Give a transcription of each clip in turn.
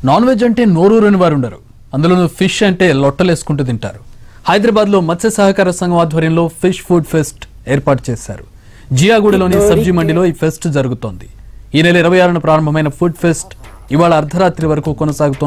non veg అంటే నోరూరని వారు ఉండరు అందులోనూ ఫిష్ అంటే లొట్టలేసుకుంటూ తింటారు హైదరాబాద్లో మత్స్య సహకార సంఘం ఆధ్వర్యంలో ఫిష్ ఫుడ్ ఫెస్ట్ ఏర్పాటు చేశారు జియాగూడలోని సబ్జీ మండిలో ఈ ఫెస్ట్ జరుగుతోంది ఈ నెల ఇరవై ఆరున ప్రారంభమైన ఫుడ్ ఫెస్ట్ ఇవాళ అర్ధరాత్రి వరకు కొనసాగుతోంది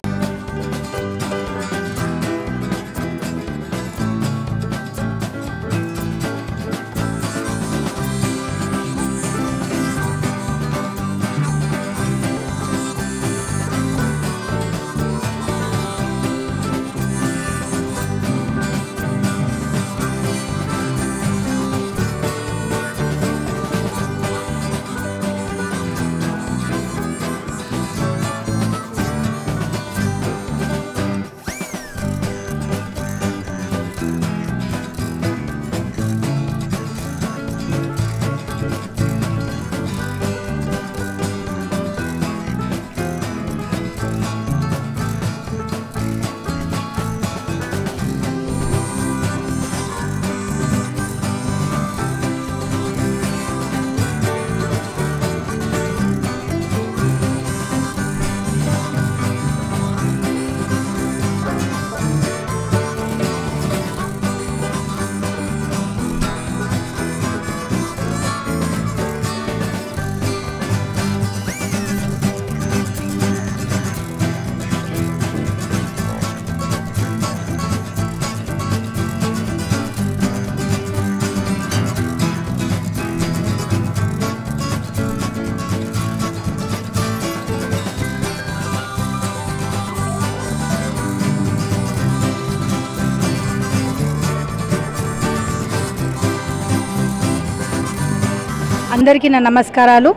అందరికీ నా నమస్కారాలు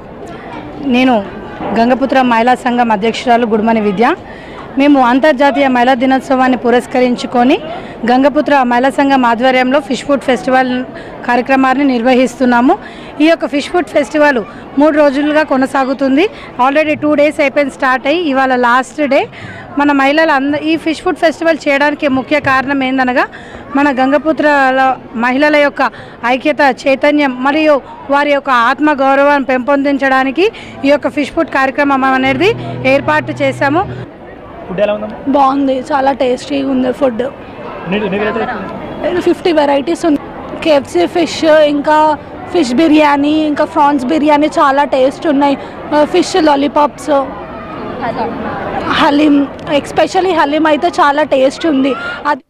నేను గంగపుత్ర మహిళా సంఘం అధ్యక్షురాలు గుడిమని విద్య మేము అంతర్జాతీయ మహిళా దినోత్సవాన్ని పురస్కరించుకొని గంగపుత్ర మహిళా సంఘం ఆధ్వర్యంలో ఫిష్ ఫుడ్ ఫెస్టివల్ కార్యక్రమాన్ని నిర్వహిస్తున్నాము ఈ యొక్క ఫిష్ ఫుడ్ ఫెస్టివల్ మూడు రోజులుగా కొనసాగుతుంది ఆల్రెడీ టూ డేస్ అయిపోయింది స్టార్ట్ అయ్యి ఇవాళ లాస్ట్ డే మన మహిళలు అంద ఈ ఫిష్ ఫుడ్ ఫెస్టివల్ చేయడానికి ముఖ్య కారణం ఏందనగా మన గంగపుత్ర మహిళల యొక్క ఐక్యత చైతన్యం మరియు వారి యొక్క ఆత్మ గౌరవాన్ని పెంపొందించడానికి ఈ యొక్క ఫిష్ ఫుడ్ కార్యక్రమం అనేది ఏర్పాటు చేశాము ఫుడ్ ఎలా ఉందమ్మా బాగుంది చాలా టేస్టీగా ఉంది ఫుడ్ నీకు నీకైతే ఫిఫ్టీ వెరైటీస్ ఉంది కేఎఫ్సీ ఫిష్ ఇంకా ఫిష్ బిర్యానీ ఇంకా ప్రాన్స్ బిర్యానీ చాలా టేస్ట్ ఉన్నాయి fish lollipops haleem especially haleem అయితే చాలా టేస్ట్ ఉంది అది